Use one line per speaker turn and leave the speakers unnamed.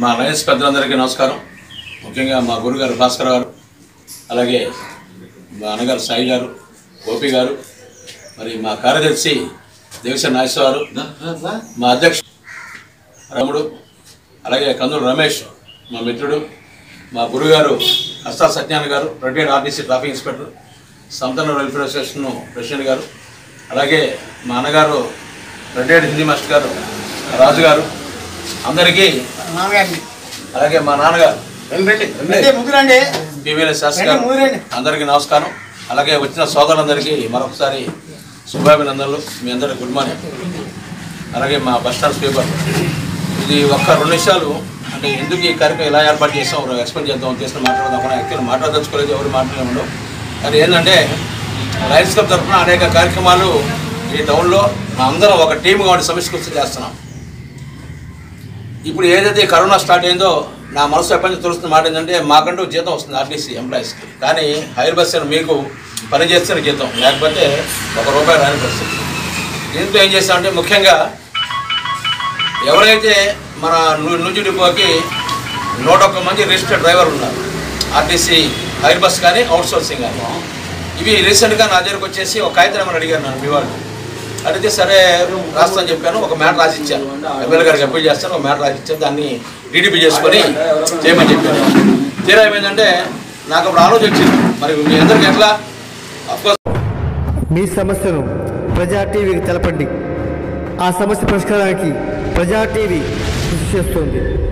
మా లయన్స్ పెద్దలందరికీ నమస్కారం ముఖ్యంగా మా గురుగారు భాస్కర్ గారు అలాగే మా అన్నగారు సాయి గారు గోపి గారు మరి మా కార్యదర్శి దేవసేన నాగేశ్వర గారు మా అధ్యక్షుడు రాముడు అలాగే కందులు రమేష్ మా మిత్రుడు మా గురుగారు Hasta Satyanarayana garu retired RTC traffic inspector Santhana welfare association president garu అలాగే మా అన్నగారు రిటైర్డ్ హిందీ మాస్టర్ గారు రాజు గారు అందరికీ
మామగారిని
అలాగే మా నాన్నగారు
రండి ముగ్గురండి
పివిఎల్ శాస్త్రి
రండి, ముందు
గారు
రండి.
అందరికీ నమస్కారం అలాగే వచ్చిన సోదరులందరికీ మరొకసారి శుభాభినందనలు మీ అందరికీ గుడ్ మార్నింగ్ అలాగే మా బస్ స్టాండ్ స్పీకర్ ఇది ఒక్క రెండు నిమిషాలు అంటే ఎందుకు ఈ కార్యక్రమం ఎలా ఏర్పాటు చేసాం ఎక్స్ప్లెయిన్ చేద్దాం చేసిన మాట్లాడదాం కూడా యాక్చువల్లీ మాట్లాడదలుచుకోలేదు ఎవరు మాట్లాడలేము అది ఏంటంటే లయన్స్ క్లబ్ తరఫున అనేక కార్యక్రమాలు ఈ టౌన్లో అందరం ఒక టీమ్గా ఉండి సమీక్ష చేస్తున్నాం ఇప్పుడు ఏదైతే కరోనా స్టార్ట్ అయిందో నా మనసు ఎప్పటి నుంచి తెలుస్తున్న మాట ఏంటంటే మాకంటూ జీతం వస్తుంది ఆర్టీసీ ఎంప్లాయీస్కి కానీ హైర్ బస్ అని మీకు పని చేస్తున్న జీతం లేకపోతే ఒక రూపాయి రాని పరిస్థితి దీంట్లో ఏం చేస్తామంటే ముఖ్యంగా ఎవరైతే మన ను- నుంచి డిపోకి నూట ఒక్క మంది రిజిస్టర్డ్ డ్రైవర్ ఉన్నారు ఆర్టీసీ హైర్ బస్ కానీ అవుట్ సోర్సింగ్ కానీ ఇవి రీసెంట్గా నా దగ్గరకు వచ్చేసి ఒక కాగితం ఏమని అడిగారు నన్ను మీ వాళ్ళు అడిగితే సరే రాస్తాను చెప్పాను ఒక మ్యాటర్ రాసిచ్చాను ఎమ్మెల్యే గారికి అప్పీల్ చేస్తాను ఒక మ్యాటర్ రాసిచ్చాను దాన్ని డీడీపీ చేసుకొని చేయమని చెప్పాను తీరా ఏమైందంటే నాకు అప్పుడు ఆలోచన వచ్చింది మరి మీ అందరికి ఎట్లా అఫ్కోర్స్
మీ సమస్యను ప్రజా టీవీకి తెలపండి ఆ సమస్య పరిష్కారానికి ప్రజా టీవీ కృషి చేస్తుంది